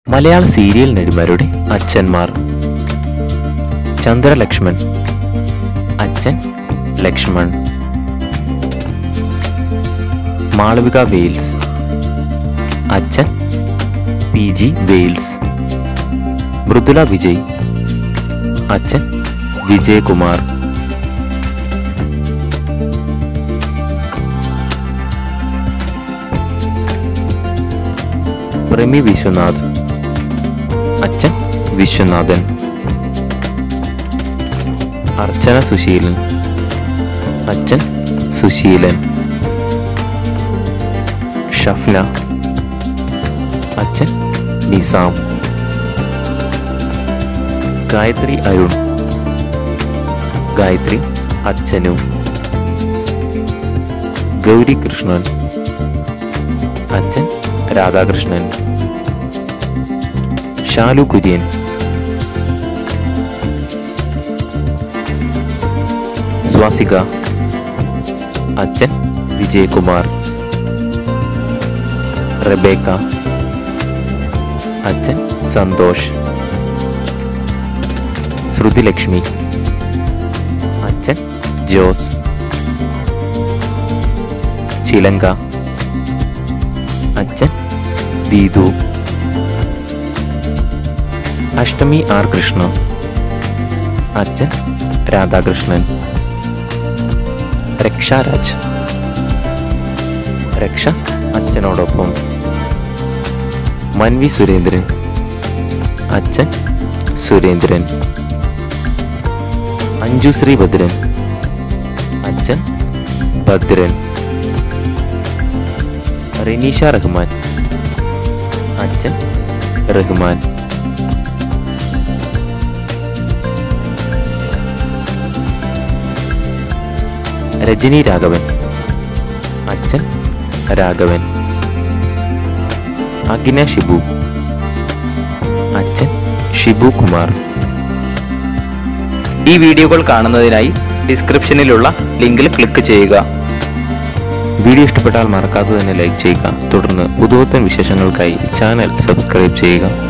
മലയാള സീരിയൽ നടിമാരുടെ അച്ഛന്മാർ ചന്ദ്രലക്ഷ്മൺ അച്ഛൻ ലക്ഷ്മൺ മാളവിക വെയിൽസ് അച്ഛൻ പി ജി വെയിൽസ് മൃദുല വിജയ് അച്ഛൻ വിജയകുമാർ പ്രമി വിശ്വനാഥ് അച്ഛൻ വിശ്വനാഥൻ അർച്ചന സുശീലൻ അച്ഛൻ സുശീലൻ ഷഫ്ന അച്ഛൻ നിസാം ഗായത്രി അരുൺ ഗായത്രി അച്ഛനും ഗൗരി കൃഷ്ണൻ അച്ഛൻ രാധാകൃഷ്ണൻ ഷാലു കുര്യൻ സ്വാസിക അച്ഛൻ വിജയകുമാർ റബേക്ക അച്ഛൻ സന്തോഷ് ശ്രുതിലക്ഷ്മി അച്ഛൻ ജോസ് ചിലങ്ക അച്ഛൻ ദീതു അഷ്ടമി ആർ കൃഷ്ണ അച്ഛൻ രാധാകൃഷ്ണൻ രക്ഷാരാജ് രക്ഷ അച്ഛനോടൊപ്പം മൻവി സുരേന്ദ്രൻ അച്ഛൻ സുരേന്ദ്രൻ അഞ്ജു ശ്രീഭദ്രൻ അച്ഛൻ ഭദ്രൻ റെനീഷ റഹ്മാൻ അച്ഛൻ റഹ്മാൻ രജനി രാഘവൻ അച്ഛൻ രാഘവൻ അഗ്ന ഷിബു അച്ഛൻ ഷിബു കുമാർ ഈ വീഡിയോകൾ കാണുന്നതിനായി ഡിസ്ക്രിപ്ഷനിലുള്ള ലിങ്കിൽ ക്ലിക്ക് ചെയ്യുക വീഡിയോ ഇഷ്ടപ്പെട്ടാൽ മറക്കാതെ തന്നെ ലൈക്ക് ചെയ്യുക തുടർന്ന് പുതുവത്തൻ വിശേഷങ്ങൾക്കായി ചാനൽ സബ്സ്ക്രൈബ് ചെയ്യുക